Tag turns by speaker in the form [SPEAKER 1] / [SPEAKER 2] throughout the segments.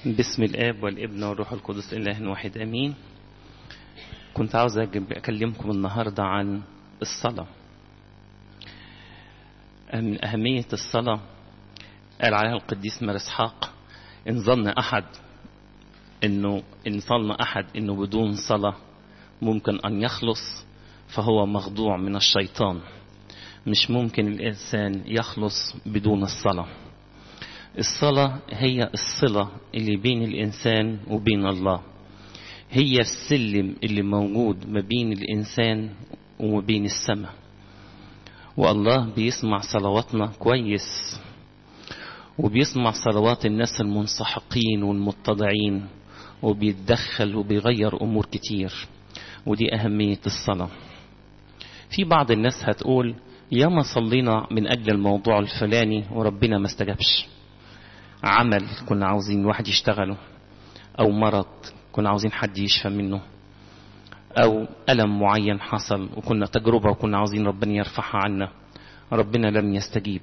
[SPEAKER 1] باسم الآب والابن والروح القدس إله واحد أمين كنت عاوز أكلمكم النهاردة عن الصلاة من أهمية الصلاة قال عليها القديس مار إسحاق إن ظن أحد إنه إن ظن أحد إنه بدون صلاة ممكن أن يخلص فهو مخضوع من الشيطان مش ممكن الإنسان يخلص بدون الصلاة الصلاة هي الصلة اللي بين الإنسان وبين الله هي السلم اللي موجود ما بين الإنسان وما بين السماء والله بيسمع صلواتنا كويس وبيسمع صلوات الناس المنسحقين والمتضعين وبيتدخل وبيغير أمور كتير ودي أهمية الصلاة في بعض الناس هتقول ياما صلينا من أجل الموضوع الفلاني وربنا ما استجابش عمل كنا عاوزين واحد يشتغله أو مرض كنا عاوزين حد يشفى منه أو ألم معين حصل وكنا تجربة وكنا عاوزين ربنا يرفعها عنا ربنا لم يستجيب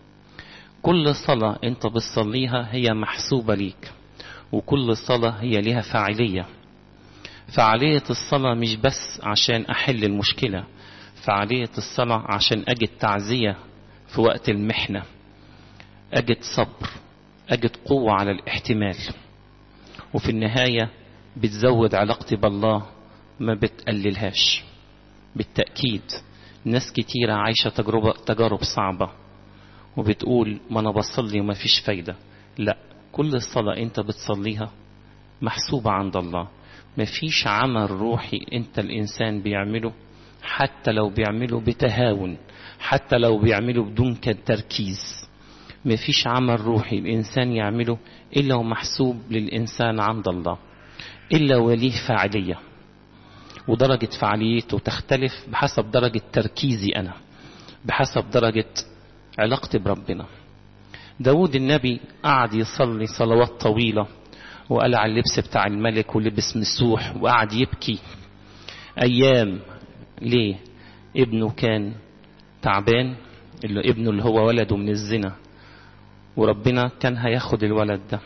[SPEAKER 1] كل صلاة أنت بتصليها هي محسوبة ليك وكل صلاة هي لها فاعلية فعالية الصلاة مش بس عشان أحل المشكلة فعالية الصلاة عشان أجد تعزية في وقت المحنة أجد صبر أجد قوة على الاحتمال وفي النهاية بتزود علاقتي بالله ما بتقللهاش بالتأكيد ناس كتيرة عايشة تجربة تجارب صعبة وبتقول ما أنا بصلي وما فيش فايدة لا كل صلاة أنت بتصليها محسوبة عند الله ما فيش عمل روحي أنت الإنسان بيعمله حتى لو بيعمله بتهاون حتى لو بيعمله بدون تركيز ما فيش عمل روحي الإنسان يعمله إلا ومحسوب للإنسان عند الله إلا وليه فاعلية ودرجة فعاليته تختلف بحسب درجة تركيزي أنا بحسب درجة علاقتي بربنا داود النبي قعد يصلي صلوات طويلة وقلع اللبس بتاع الملك ولبس مسوح وقعد يبكي أيام ليه ابنه كان تعبان اللي ابنه اللي هو ولده من الزنا وربنا كان هياخد الولد ده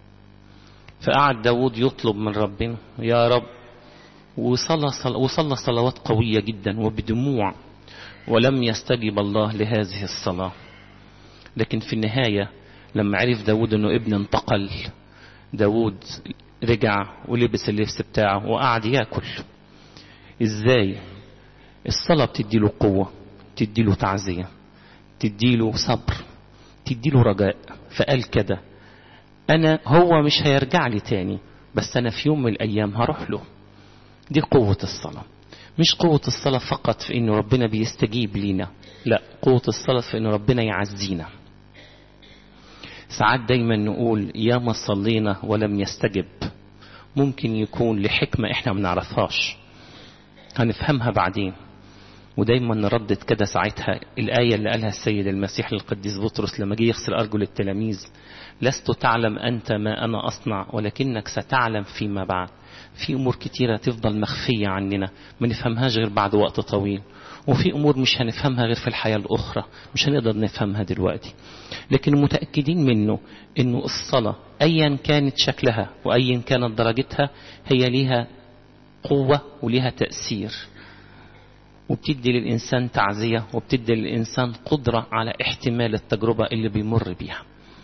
[SPEAKER 1] فقعد داود يطلب من ربنا يا رب وصلى, صل... وصلى صلوات قوية جدا وبدموع ولم يستجب الله لهذه الصلاة لكن في النهاية لما عرف داود انه ابن انتقل داود رجع ولبس اللبس بتاعه وقعد ياكل ازاي الصلاة بتديله قوة بتديله تعزية تديله صبر تديله رجاء فقال كده انا هو مش هيرجع لي تاني بس انا في يوم من الايام هروح له دي قوة الصلاة مش قوة الصلاة فقط في انه ربنا بيستجيب لينا لا قوة الصلاة في انه ربنا يعزينا ساعات دايما نقول يا ما صلينا ولم يستجب ممكن يكون لحكمة احنا ما نعرفهاش هنفهمها بعدين ودايما نردد كده ساعتها الآية اللي قالها السيد المسيح للقديس بطرس لما جه يغسل أرجل التلاميذ لست تعلم أنت ما أنا أصنع ولكنك ستعلم فيما بعد في أمور كتيرة تفضل مخفية عننا ما نفهمهاش غير بعد وقت طويل وفي أمور مش هنفهمها غير في الحياة الأخرى مش هنقدر نفهمها دلوقتي لكن متأكدين منه أنه الصلاة أيا كانت شكلها وأيا كانت درجتها هي ليها قوة وليها تأثير وبتدي للإنسان تعزية وبتدي للإنسان قدرة على احتمال التجربة اللي بيمر بيها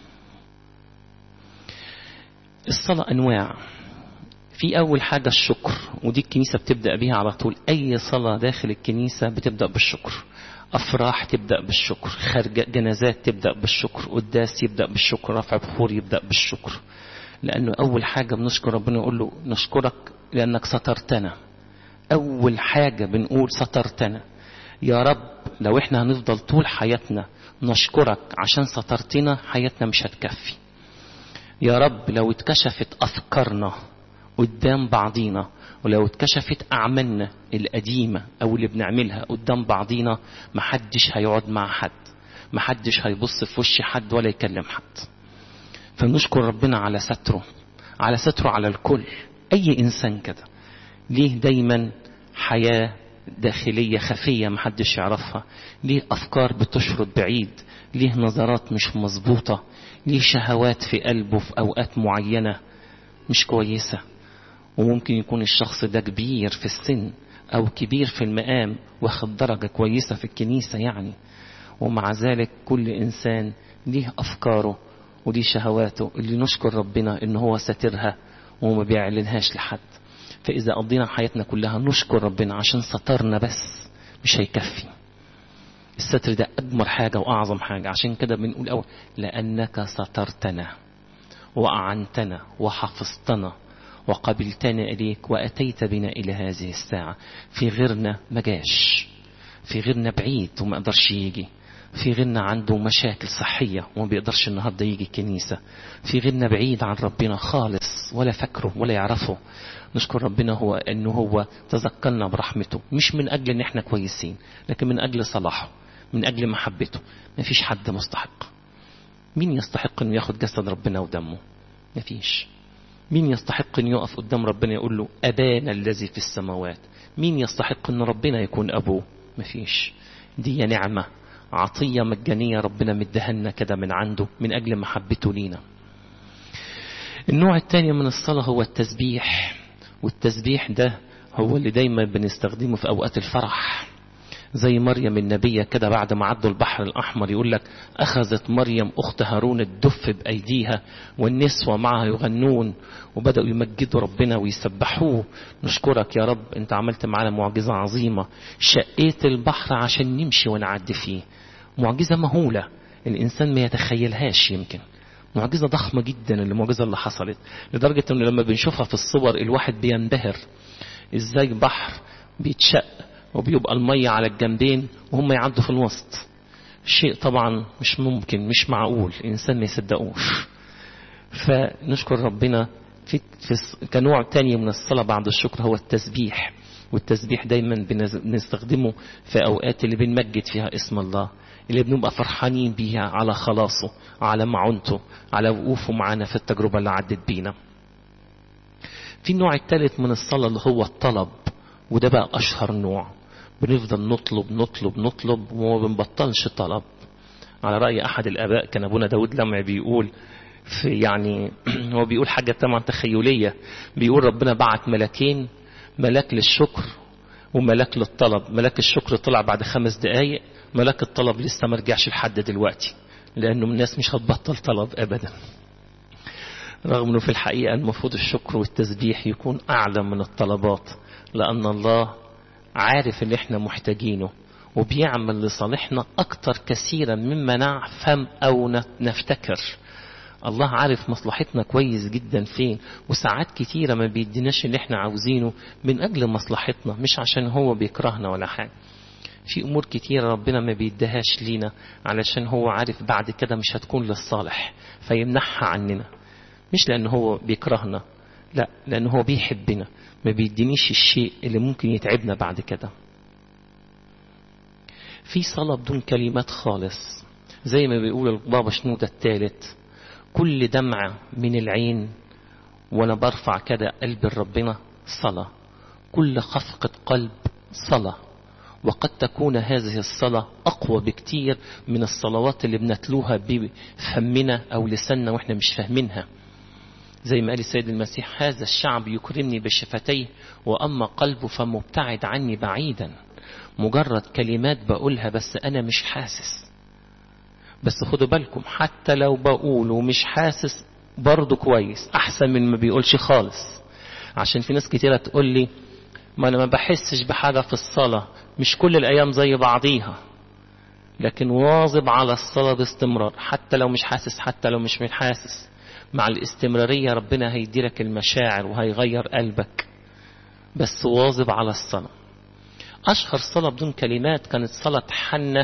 [SPEAKER 1] الصلاة أنواع في أول حاجة الشكر ودي الكنيسة بتبدأ بيها على طول أي صلاة داخل الكنيسة بتبدأ بالشكر أفراح تبدأ بالشكر خارج جنازات تبدأ بالشكر قداس يبدأ بالشكر رفع بخور يبدأ بالشكر لأنه أول حاجة بنشكر ربنا يقول له نشكرك لأنك سترتنا أول حاجة بنقول سترتنا يا رب لو احنا هنفضل طول حياتنا نشكرك عشان سترتنا حياتنا مش هتكفي يا رب لو اتكشفت أفكارنا قدام بعضينا ولو اتكشفت أعمالنا القديمة أو اللي بنعملها قدام بعضينا محدش هيقعد مع حد محدش هيبص في وش حد ولا يكلم حد فنشكر ربنا على ستره على ستره على الكل أي إنسان كده ليه دايما حياة داخلية خفية محدش يعرفها ليه أفكار بتشرد بعيد ليه نظرات مش مظبوطة ليه شهوات في قلبه في أوقات معينة مش كويسة وممكن يكون الشخص ده كبير في السن أو كبير في المقام واخد درجة كويسة في الكنيسة يعني ومع ذلك كل إنسان ليه أفكاره وليه شهواته اللي نشكر ربنا إن هو ساترها وما بيعلنهاش لحد فإذا قضينا حياتنا كلها نشكر ربنا عشان سترنا بس مش هيكفي الستر ده أجمل حاجة وأعظم حاجة عشان كده بنقول أول لأنك سترتنا وأعنتنا وحفظتنا وقبلتنا إليك وأتيت بنا إلى هذه الساعة في غيرنا ما جاش في غيرنا بعيد وما قدرش يجي في غيرنا عنده مشاكل صحية وما بيقدرش النهاردة يجي الكنيسة في غيرنا بعيد عن ربنا خالص ولا فاكره ولا يعرفه نشكر ربنا هو أنه هو تذكرنا برحمته مش من أجل أن احنا كويسين لكن من أجل صلاحه من أجل محبته ما فيش حد مستحق مين يستحق أنه ياخد جسد ربنا ودمه ما فيش مين يستحق أن يقف قدام ربنا يقول له أبانا الذي في السماوات مين يستحق أن ربنا يكون أبوه ما فيش دي نعمة عطية مجانية ربنا مدهنا كده من عنده من أجل محبته لينا النوع الثاني من الصلاة هو التسبيح والتسبيح ده هو اللي دايما بنستخدمه في أوقات الفرح زي مريم النبية كده بعد ما عدوا البحر الأحمر يقول لك أخذت مريم أخت هارون الدف بأيديها والنسوة معها يغنون وبدأوا يمجدوا ربنا ويسبحوه نشكرك يا رب أنت عملت معنا معجزة عظيمة شقيت البحر عشان نمشي ونعدي فيه معجزة مهولة الإنسان ما يتخيلهاش يمكن معجزة ضخمة جدا المعجزة اللي حصلت لدرجة أنه لما بنشوفها في الصور الواحد بينبهر إزاي بحر بيتشق وبيبقى المية على الجنبين وهم يعدوا في الوسط شيء طبعا مش ممكن مش معقول الإنسان ما يصدقوش فنشكر ربنا في, في كنوع تاني من الصلاة بعد الشكر هو التسبيح والتسبيح دايما بنستخدمه في أوقات اللي بنمجد فيها اسم الله اللي بنبقى فرحانين بيها على خلاصه على معونته على وقوفه معانا في التجربة اللي عدت بينا في النوع الثالث من الصلاة اللي هو الطلب وده بقى أشهر نوع بنفضل نطلب نطلب نطلب وما بنبطلش طلب على رأي أحد الآباء كان أبونا داود لمع بيقول في يعني هو بيقول حاجة طبعا تخيلية بيقول ربنا بعت ملكين ملاك للشكر وملاك للطلب ملاك الشكر طلع بعد خمس دقايق ملاك الطلب لسه ما رجعش لحد دلوقتي لأنه الناس مش هتبطل طلب أبدا رغم أنه في الحقيقة المفروض الشكر والتسبيح يكون أعلى من الطلبات لأن الله عارف اللي احنا محتاجينه وبيعمل لصالحنا أكتر كثيرا مما نفهم أو نفتكر الله عارف مصلحتنا كويس جدا فين وساعات كتيرة ما بيديناش اللي احنا عاوزينه من أجل مصلحتنا مش عشان هو بيكرهنا ولا حاجة في أمور كتيرة ربنا ما بيديهاش لينا علشان هو عارف بعد كده مش هتكون للصالح فيمنحها عننا مش لأن هو بيكرهنا لا لأن هو بيحبنا ما بيدينيش الشيء اللي ممكن يتعبنا بعد كده في صلاة بدون كلمات خالص زي ما بيقول البابا شنودة الثالث كل دمعة من العين وانا برفع كده قلب ربنا صلاة كل خفقة قلب صلاة وقد تكون هذه الصلاة أقوى بكتير من الصلوات اللي بنتلوها بفهمنا أو لساننا وإحنا مش فاهمينها زي ما قال السيد المسيح هذا الشعب يكرمني بشفتيه وأما قلبه فمبتعد عني بعيدا مجرد كلمات بقولها بس أنا مش حاسس بس خدوا بالكم حتى لو بقول ومش حاسس برضه كويس أحسن من ما بيقولش خالص عشان في ناس كتيرة تقول لي ما أنا ما بحسش بحاجة في الصلاة مش كل الأيام زي بعضيها لكن واظب على الصلاة باستمرار حتى لو مش حاسس حتى لو مش حاسس مع الاستمرارية ربنا هيديلك المشاعر وهيغير قلبك بس واظب على الصلاة أشهر صلاة بدون كلمات كانت صلاة حنة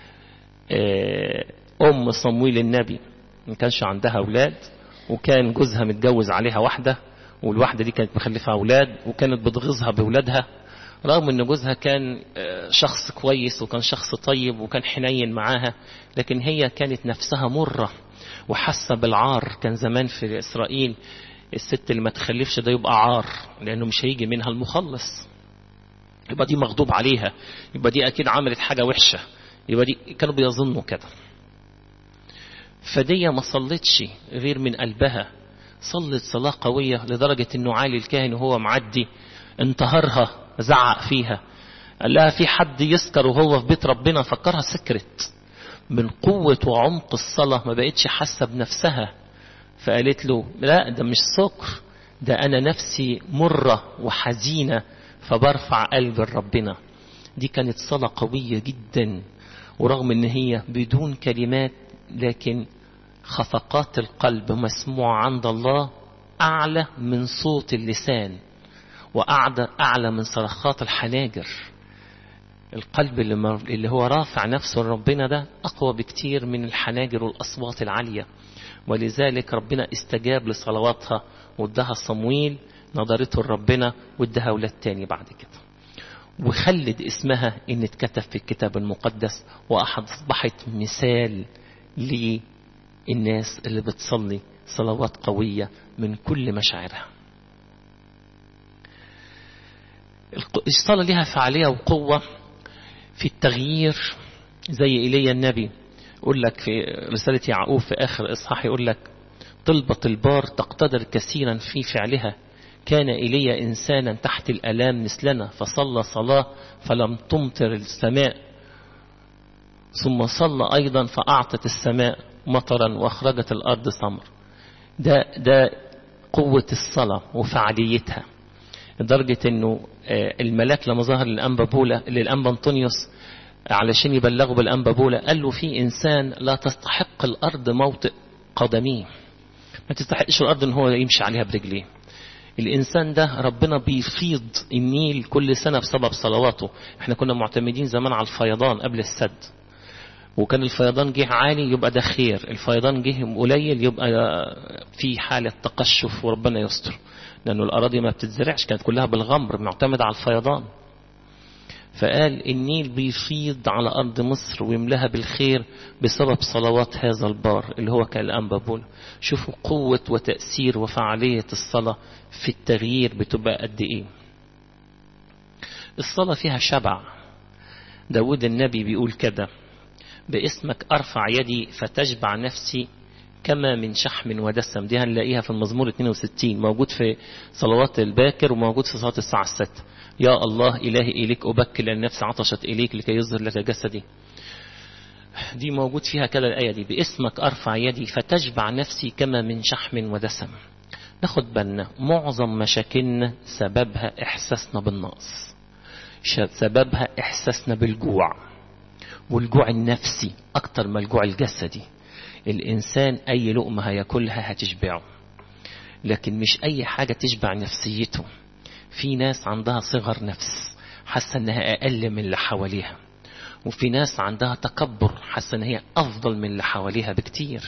[SPEAKER 1] أم صمويل النبي ما كانش عندها أولاد وكان جوزها متجوز عليها واحدة والواحدة دي كانت مخلفة أولاد وكانت بتغيظها بأولادها رغم ان جوزها كان شخص كويس وكان شخص طيب وكان حنين معاها لكن هي كانت نفسها مرة وحاسة بالعار كان زمان في إسرائيل الست اللي ما تخلفش ده يبقى عار لأنه مش هيجي منها المخلص يبقى دي مغضوب عليها يبقى دي أكيد عملت حاجة وحشة يبقى دي كانوا بيظنوا كده فدي ما صلتش غير من قلبها صلت صلاة قوية لدرجة انه عالي الكاهن وهو معدي انتهرها زعق فيها قال لها في حد يسكر وهو في بيت ربنا فكرها سكرت من قوة وعمق الصلاة ما بقتش حاسة بنفسها فقالت له لا ده مش سكر ده أنا نفسي مرة وحزينة فبرفع قلب ربنا دي كانت صلاة قوية جدا ورغم ان هي بدون كلمات لكن خفقات القلب مسموعة عند الله أعلى من صوت اللسان وأعلى أعلى من صرخات الحناجر القلب اللي هو رافع نفسه لربنا ده أقوى بكتير من الحناجر والأصوات العالية ولذلك ربنا استجاب لصلواتها وادها صمويل نظرته لربنا وادها ولاد تاني بعد كده وخلد اسمها ان اتكتب في الكتاب المقدس واصبحت مثال للناس اللي بتصلي صلوات قوية من كل مشاعرها الصلاة لها فعالية وقوة في التغيير زي إيليا النبي يقول لك في رسالة يعقوب في آخر إصحاح يقول لك طلبة البار تقتدر كثيرا في فعلها كان إيليا إنسانا تحت الألام مثلنا فصلى صلاة فلم تمطر السماء ثم صلى أيضا فأعطت السماء مطرا وأخرجت الأرض ثمر ده, ده قوة الصلاة وفعاليتها لدرجة أنه الملاك لما ظهر للأنبا بولا للأنبا أنطونيوس علشان يبلغوا بالأنبا بولا قال له في إنسان لا تستحق الأرض موطئ قدميه ما تستحقش الأرض أن هو يمشي عليها برجليه الإنسان ده ربنا بيفيض النيل كل سنة بسبب صلواته احنا كنا معتمدين زمان على الفيضان قبل السد وكان الفيضان جه عالي يبقى ده خير الفيضان جه قليل يبقى في حالة تقشف وربنا يستر لأنه الأراضي ما بتتزرعش كانت كلها بالغمر معتمدة على الفيضان فقال النيل بيفيض على أرض مصر ويملاها بالخير بسبب صلوات هذا البار اللي هو كان الأنبابول شوفوا قوة وتأثير وفعالية الصلاة في التغيير بتبقى قد إيه الصلاة فيها شبع داود النبي بيقول كده باسمك أرفع يدي فتشبع نفسي كما من شحم ودسم دي هنلاقيها في المزمور 62 موجود في صلوات الباكر وموجود في صلاة الساعة 6 يا الله إلهي إليك أبكي لأن نفسي عطشت إليك لكي يظهر لك جسدي دي موجود فيها كده الآية دي باسمك أرفع يدي فتشبع نفسي كما من شحم ودسم ناخد بالنا معظم مشاكلنا سببها إحساسنا بالنقص سببها إحساسنا بالجوع والجوع النفسي أكتر ما الجوع الجسدي الإنسان أي لقمة هياكلها هتشبعه لكن مش أي حاجة تشبع نفسيته في ناس عندها صغر نفس حاسة انها اقل من اللي حواليها وفي ناس عندها تكبر حاسة ان هي افضل من اللي حواليها بكتير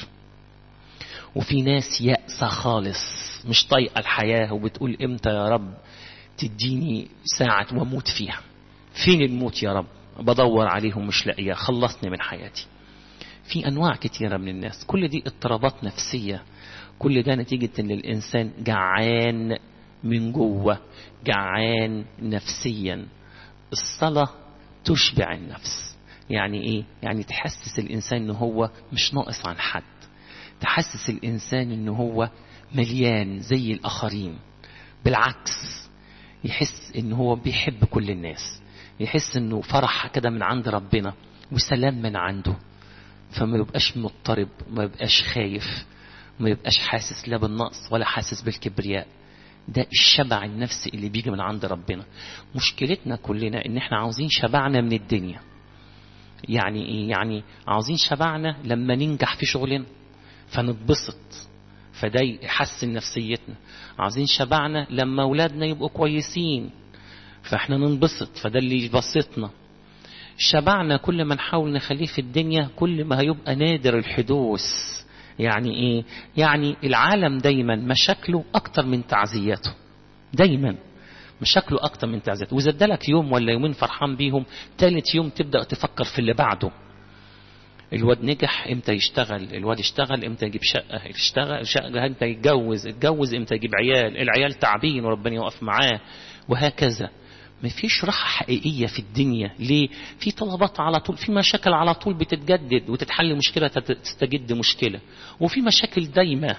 [SPEAKER 1] وفي ناس يأسى خالص مش طايقة الحياة وبتقول امتى يا رب تديني ساعة واموت فيها فين الموت يا رب بدور عليه ومش لاقيه خلصني من حياتي في انواع كتيرة من الناس كل دي اضطرابات نفسية كل ده نتيجة ان الانسان جعان من جوه جعان نفسيا الصلاة تشبع النفس يعني ايه يعني تحسس الانسان ان هو مش ناقص عن حد تحسس الانسان ان هو مليان زي الاخرين بالعكس يحس ان هو بيحب كل الناس يحس انه فرح كده من عند ربنا وسلام من عنده فما يبقاش مضطرب ما يبقاش خايف ما يبقاش حاسس لا بالنقص ولا حاسس بالكبرياء ده الشبع النفسي اللي بيجي من عند ربنا مشكلتنا كلنا ان احنا عاوزين شبعنا من الدنيا يعني ايه يعني عاوزين شبعنا لما ننجح في شغلنا فنتبسط فده يحسن نفسيتنا عاوزين شبعنا لما اولادنا يبقوا كويسين فاحنا ننبسط فده اللي يبسطنا شبعنا كل ما نحاول نخليه في الدنيا كل ما هيبقى نادر الحدوث يعني ايه يعني العالم دايما مشاكله اكتر من تعزياته دايما مشاكله اكتر من تعزياته واذا ادالك يوم ولا يومين فرحان بيهم تالت يوم تبدا تفكر في اللي بعده الواد نجح امتى يشتغل الواد يشتغل امتى يجيب شقه يشتغل شقه امتى يتجوز اتجوز امتى يجيب عيال العيال تعبين وربنا يقف معاه وهكذا ما فيش راحة حقيقية في الدنيا ليه؟ في طلبات على طول في مشاكل على طول بتتجدد وتتحل مشكلة تستجد مشكلة وفي مشاكل دايمة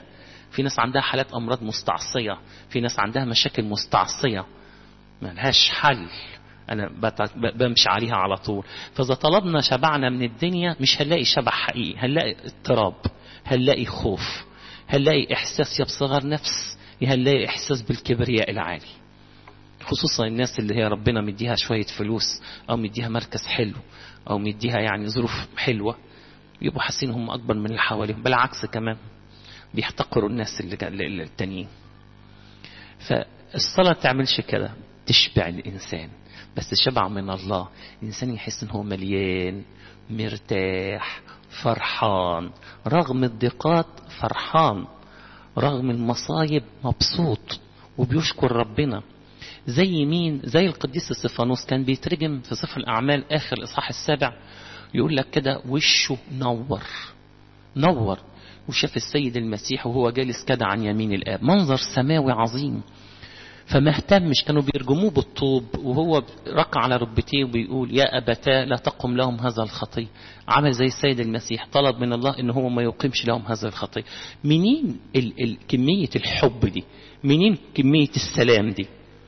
[SPEAKER 1] في ناس عندها حالات أمراض مستعصية في ناس عندها مشاكل مستعصية ملهاش حل أنا بمشي عليها على طول فإذا طلبنا شبعنا من الدنيا مش هنلاقي شبع حقيقي هنلاقي اضطراب هنلاقي خوف هنلاقي إحساس يا بصغر نفس هنلاقي إحساس بالكبرياء العالي خصوصا الناس اللي هي ربنا مديها شوية فلوس أو مديها مركز حلو أو مديها يعني ظروف حلوة يبقوا حاسين هم أكبر من اللي حواليهم بالعكس كمان بيحتقروا الناس اللي التانيين فالصلاة تعملش كده تشبع الإنسان بس شبع من الله الإنسان يحس إن هو مليان مرتاح فرحان رغم الضيقات فرحان رغم المصايب مبسوط وبيشكر ربنا زي مين زي القديس استفانوس كان بيترجم في سفر الأعمال آخر الإصحاح السابع يقول لك كده وشه نور نور وشاف السيد المسيح وهو جالس كده عن يمين الآب منظر سماوي عظيم فما اهتمش كانوا بيرجموه بالطوب وهو ركع على ركبتيه وبيقول يا أبتاه لا تقم لهم هذا الخطية عمل زي السيد المسيح طلب من الله ان هو ما يقيمش لهم هذا الخطية منين ال ال كمية الحب دي منين كمية السلام دي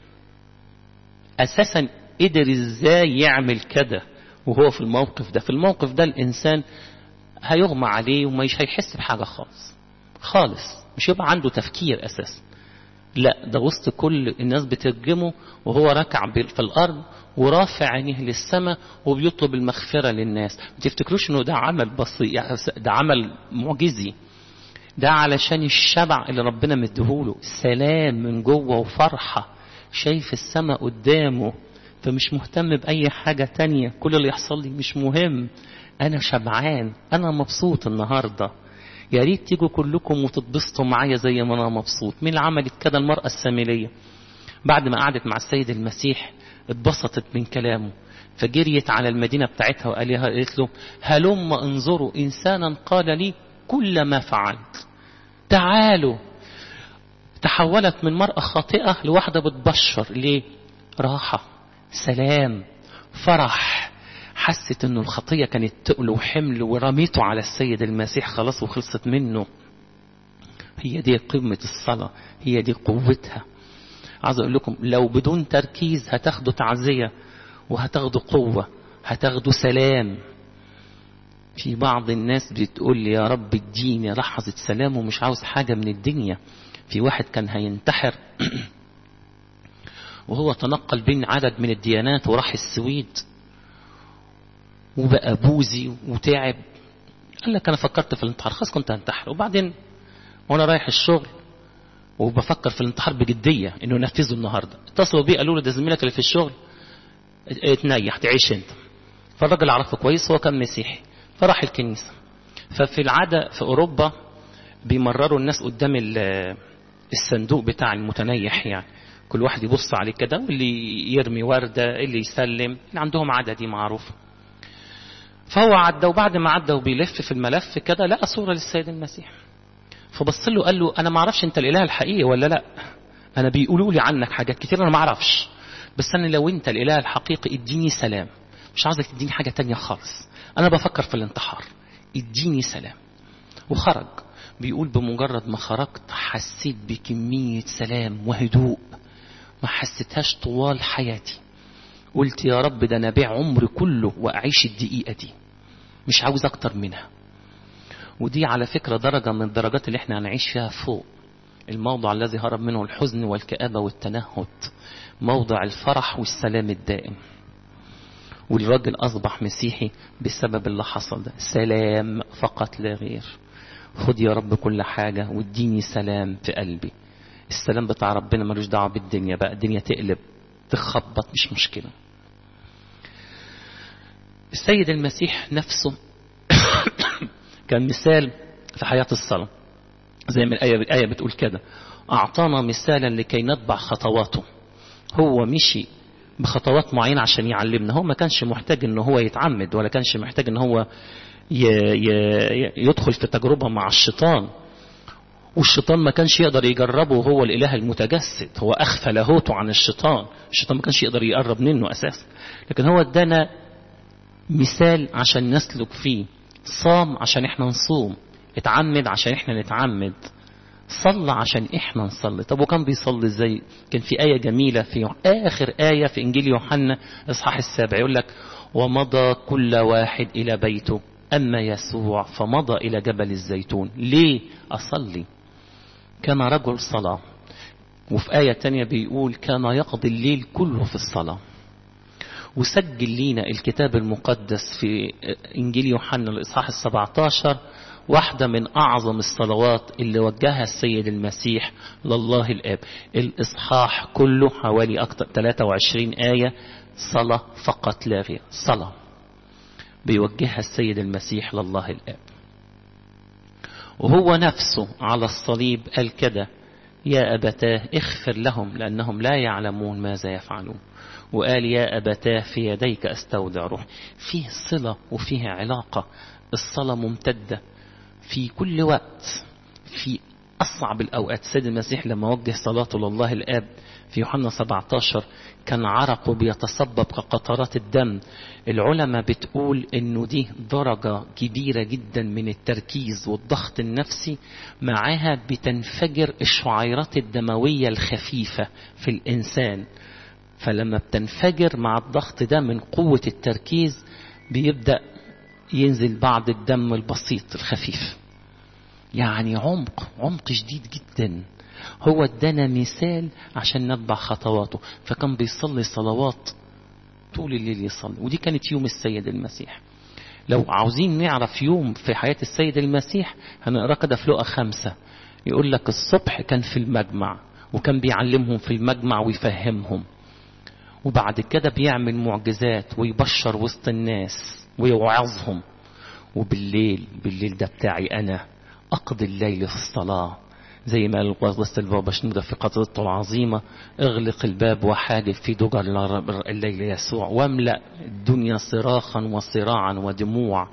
[SPEAKER 1] أساسا قدر ازاي يعمل كده وهو في الموقف ده في الموقف ده الإنسان هيغمى عليه ومش هيحس بحاجة خالص خالص مش يبقى عنده تفكير أساسا لا ده وسط كل الناس بترجمه وهو ركع في الأرض ورافع عينيه للسماء وبيطلب المغفرة للناس ما تفتكروش انه ده عمل بسيط يعني ده عمل معجزي ده علشان الشبع اللي ربنا مديهوله سلام من جوه وفرحة شايف السماء قدامه فمش مهتم بأي حاجة تانية كل اللي يحصل لي مش مهم أنا شبعان أنا مبسوط النهاردة يا ريت تيجوا كلكم وتتبسطوا معايا زي ما أنا مبسوط مين اللي عملت كده المرأة السامرية بعد ما قعدت مع السيد المسيح اتبسطت من كلامه فجريت على المدينة بتاعتها وقالها قالت له هلم انظروا إنسانا قال لي كل ما فعلت تعالوا تحولت من مرأة خاطئة لواحدة بتبشر ليه راحة سلام فرح حست انه الخطية كانت تقل وحمل ورميته على السيد المسيح خلاص وخلصت منه هي دي قمة الصلاة هي دي قوتها عايز اقول لكم لو بدون تركيز هتاخدوا تعزية وهتاخدوا قوة هتاخدوا سلام في بعض الناس بتقول لي يا رب اديني لحظة سلام ومش عاوز حاجة من الدنيا في واحد كان هينتحر وهو تنقل بين عدد من الديانات وراح السويد وبقى بوزي وتعب قال لك انا فكرت في الانتحار خلاص كنت هنتحر وبعدين وانا رايح الشغل وبفكر في الانتحار بجديه انه ينفذه النهارده اتصلوا بيه قالوا له ده زميلك اللي في الشغل اتنيح تعيش انت فالراجل عرفه كويس هو كان مسيحي فراح الكنيسه ففي العاده في اوروبا بيمرروا الناس قدام الصندوق بتاع المتنيح يعني كل واحد يبص عليه كده واللي يرمي ورده اللي يسلم اللي عندهم عاده دي معروفه فهو عدى وبعد ما عدى وبيلف في الملف كده لقى صورة للسيد المسيح فبص له قال له أنا ما أعرفش أنت الإله الحقيقي ولا لا أنا بيقولوا لي عنك حاجات كتير أنا ما أعرفش بس أنا لو أنت الإله الحقيقي اديني سلام مش عاوزك تديني حاجة تانية خالص أنا بفكر في الانتحار اديني سلام وخرج بيقول بمجرد ما خرجت حسيت بكمية سلام وهدوء ما حسيتهاش طوال حياتي قلت يا رب ده انا بيع عمري كله واعيش الدقيقة دي مش عاوز اكتر منها ودي على فكرة درجة من الدرجات اللي احنا هنعيش فيها فوق الموضع الذي هرب منه الحزن والكآبة والتنهد موضع الفرح والسلام الدائم والراجل أصبح مسيحي بسبب اللي حصل ده سلام فقط لا غير خد يا رب كل حاجة واديني سلام في قلبي السلام بتاع ربنا ملوش دعوة بالدنيا بقى الدنيا تقلب تخبط مش مشكلة السيد المسيح نفسه كان مثال في حياة الصلاة زي ما الآية, الآية بتقول كده أعطانا مثالا لكي نتبع خطواته هو مشي بخطوات معينة عشان يعلمنا هو ما كانش محتاج ان هو يتعمد ولا كانش محتاج ان هو يدخل في تجربة مع الشيطان والشيطان ما كانش يقدر يجربه وهو الإله المتجسد هو أخفى لاهوته عن الشيطان الشيطان ما كانش يقدر يقرب منه أساسا لكن هو ادانا مثال عشان نسلك فيه صام عشان احنا نصوم اتعمد عشان احنا نتعمد صلى عشان احنا نصلي طب وكان بيصلي ازاي كان في آية جميلة في آخر آية في إنجيل يوحنا إصحاح السابع يقول لك ومضى كل واحد إلى بيته أما يسوع فمضى إلى جبل الزيتون ليه أصلي كان رجل صلاة وفي آية تانية بيقول كان يقضي الليل كله في الصلاة وسجل لينا الكتاب المقدس في إنجيل يوحنا الإصحاح السبعتاشر واحدة من أعظم الصلوات اللي وجهها السيد المسيح لله الآب الإصحاح كله حوالي أكتر 23 آية صلاة فقط لا غير صلاة بيوجهها السيد المسيح لله الآب وهو نفسه على الصليب قال كده يا أبتاه اغفر لهم لأنهم لا يعلمون ماذا يفعلون وقال يا أبتاه في يديك أستودع روح فيه صلة وفيه علاقة الصلاة ممتدة في كل وقت في أصعب الأوقات السيد المسيح لما وجه صلاته لله الآب في يوحنا 17 كان عرقه بيتصبب كقطرات الدم العلماء بتقول انه دي درجة كبيرة جدا من التركيز والضغط النفسي معاها بتنفجر الشعيرات الدموية الخفيفة في الإنسان فلما بتنفجر مع الضغط ده من قوة التركيز بيبدأ ينزل بعض الدم البسيط الخفيف يعني عمق عمق شديد جدا هو ادانا مثال عشان نتبع خطواته فكان بيصلي صلوات طول الليل يصلي ودي كانت يوم السيد المسيح لو عاوزين نعرف يوم في حياة السيد المسيح هنقرا كده في لقا خمسة يقول لك الصبح كان في المجمع وكان بيعلمهم في المجمع ويفهمهم وبعد كده بيعمل معجزات ويبشر وسط الناس ويوعظهم وبالليل بالليل ده بتاعي أنا أقضي الليل في الصلاة زي ما قال قداسة البابا شنودة في قصيدته العظيمة اغلق الباب وحاجب في دجر الليل يسوع واملأ الدنيا صراخا وصراعا ودموع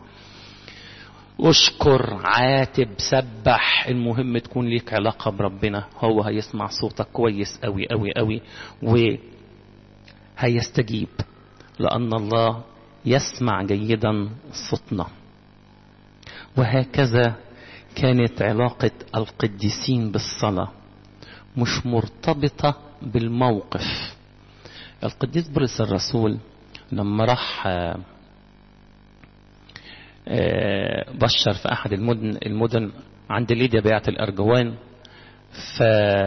[SPEAKER 1] اشكر عاتب سبح المهم تكون ليك علاقة بربنا هو هيسمع صوتك كويس قوي قوي قوي وهيستجيب لأن الله يسمع جيدا صوتنا وهكذا كانت علاقة القديسين بالصلاة مش مرتبطة بالموقف القديس بولس الرسول لما راح بشر في أحد المدن المدن عند ليديا بيعة الأرجوان ف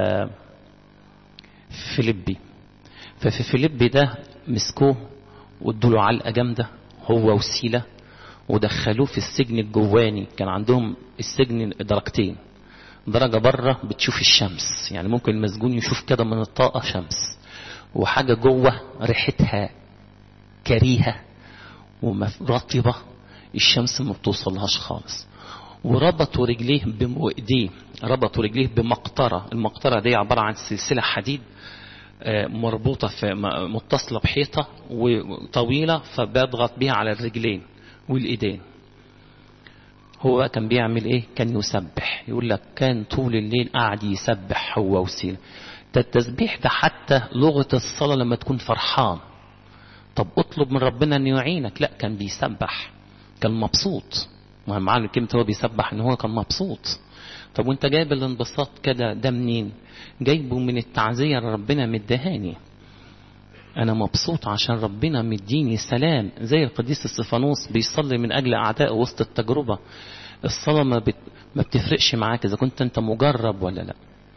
[SPEAKER 1] فيليبي ففي فيليبي ده مسكوه وادوا علقة جامدة هو وسيلة ودخلوه في السجن الجواني كان عندهم السجن درجتين درجة بره بتشوف الشمس يعني ممكن المسجون يشوف كده من الطاقة شمس وحاجة جوه ريحتها كريهة ورطبة الشمس ما بتوصلهاش خالص وربطوا رجليه بإيديه ربطوا رجليه بمقطرة المقطرة دي عبارة عن سلسلة حديد مربوطة في متصلة بحيطة وطويلة فبيضغط بيها على الرجلين والايدين هو كان بيعمل ايه كان يسبح يقول لك كان طول الليل قاعد يسبح هو وسيلة ده التسبيح ده حتى لغة الصلاة لما تكون فرحان طب اطلب من ربنا ان يعينك لا كان بيسبح كان مبسوط ما معنى كلمة هو بيسبح ان هو كان مبسوط طب وانت جايب الانبساط كده ده منين جايبه من التعزية اللي ربنا مدهاني أنا مبسوط عشان ربنا مديني سلام زي القديس الصفانوس بيصلي من أجل أعداء وسط التجربة الصلاة ما, بت... ما بتفرقش معاك إذا كنت أنت مجرب ولا لا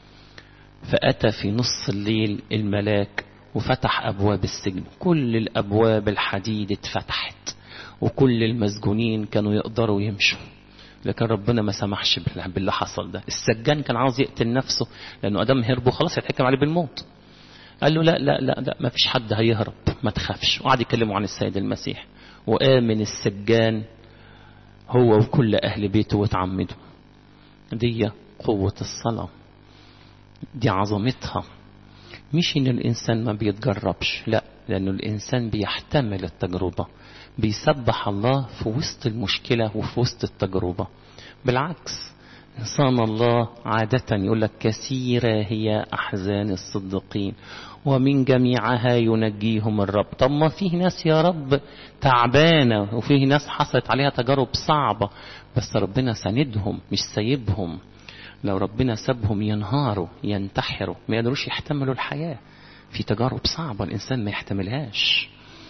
[SPEAKER 1] فأتى في نص الليل الملاك وفتح أبواب السجن كل الأبواب الحديد اتفتحت وكل المسجونين كانوا يقدروا يمشوا لكن ربنا ما سمحش باللي حصل ده السجان كان عاوز يقتل نفسه لأنه أدم هربه خلاص يتحكم عليه بالموت قال له لا لا لا لا ما فيش حد هيهرب ما تخافش وقعد يكلموا عن السيد المسيح وآمن السجان هو وكل أهل بيته وتعمدوا دي قوة الصلاة دي عظمتها مش ان الانسان ما بيتجربش لا لانه الانسان بيحتمل التجربة بيسبح الله في وسط المشكلة وفي وسط التجربة بالعكس إنسان الله عادة يقول لك كثيرة هي أحزان الصديقين ومن جميعها ينجيهم الرب طب ما فيه ناس يا رب تعبانة وفيه ناس حصلت عليها تجارب صعبة بس ربنا ساندهم مش سايبهم لو ربنا سابهم ينهاروا ينتحروا ما يقدروش يحتملوا الحياة في تجارب صعبة الإنسان ما يحتملهاش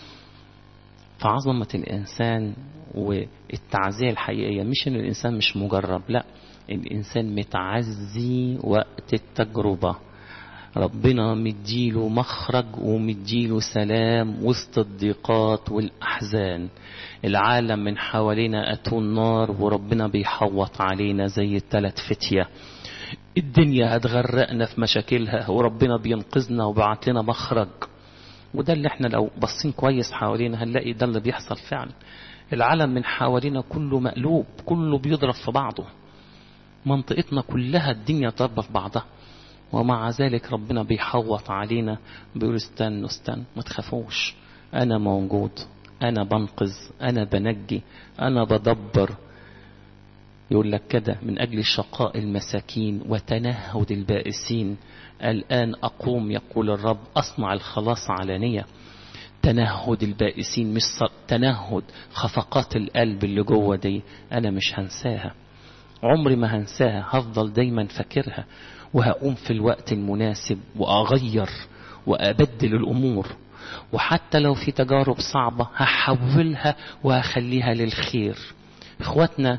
[SPEAKER 1] فعظمة الإنسان والتعزية الحقيقية مش إن الإنسان مش مجرب لا الإنسان متعزي وقت التجربة ربنا مديله مخرج ومديله سلام وسط الضيقات والأحزان العالم من حوالينا أتون النار وربنا بيحوط علينا زي التلات فتية الدنيا هتغرقنا في مشاكلها وربنا بينقذنا وبعت لنا مخرج وده اللي احنا لو بصين كويس حوالينا هنلاقي ده اللي بيحصل فعلا العالم من حوالينا كله مقلوب كله بيضرب في بعضه منطقتنا كلها الدنيا ضربة في بعضها ومع ذلك ربنا بيحوط علينا بيقول استنوا استنوا ما تخافوش أنا موجود أنا بنقذ أنا بنجي أنا بدبر يقول لك كده من أجل شقاء المساكين وتنهد البائسين الآن أقوم يقول الرب أصنع الخلاص علانية تنهد البائسين مش تنهد خفقات القلب اللي جوه دي أنا مش هنساها عمري ما هنساها هفضل دايما فاكرها وهقوم في الوقت المناسب وأغير وأبدل الأمور وحتى لو في تجارب صعبة هحولها وهخليها للخير إخواتنا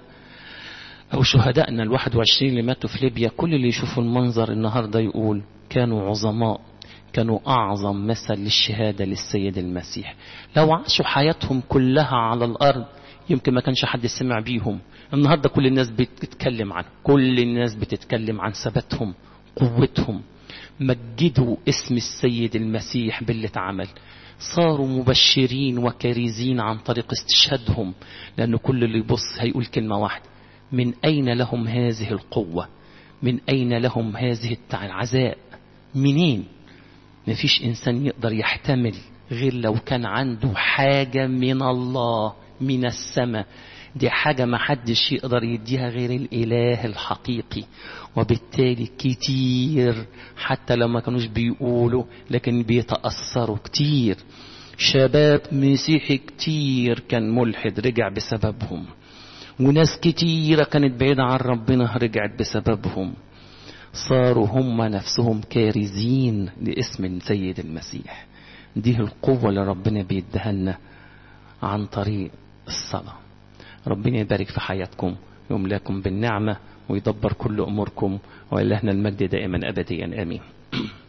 [SPEAKER 1] أو شهدائنا الواحد وعشرين اللي ماتوا في ليبيا كل اللي يشوفوا المنظر النهاردة يقول كانوا عظماء كانوا أعظم مثل للشهادة للسيد المسيح لو عاشوا حياتهم كلها على الأرض يمكن ما كانش حد سمع بيهم النهاردة كل الناس بتتكلم عن كل الناس بتتكلم عن ثباتهم قوتهم مجدوا اسم السيد المسيح باللي اتعمل صاروا مبشرين وكريزين عن طريق استشهادهم لأن كل اللي يبص هيقول كلمة واحدة من أين لهم هذه القوة من أين لهم هذه العزاء منين مفيش إنسان يقدر يحتمل غير لو كان عنده حاجة من الله من السماء دي حاجة ما حدش يقدر يديها غير الإله الحقيقي وبالتالي كتير حتى لو ما كانوش بيقولوا لكن بيتأثروا كتير شباب مسيحي كتير كان ملحد رجع بسببهم وناس كتيرة كانت بعيدة عن ربنا رجعت بسببهم صاروا هم نفسهم كارزين لاسم سيد المسيح دي القوة اللي ربنا بيديها لنا عن طريق الصلاة ربنا يبارك في حياتكم يملاكم بالنعمة ويدبر كل أموركم وإلهنا المجد دائما أبديا آمين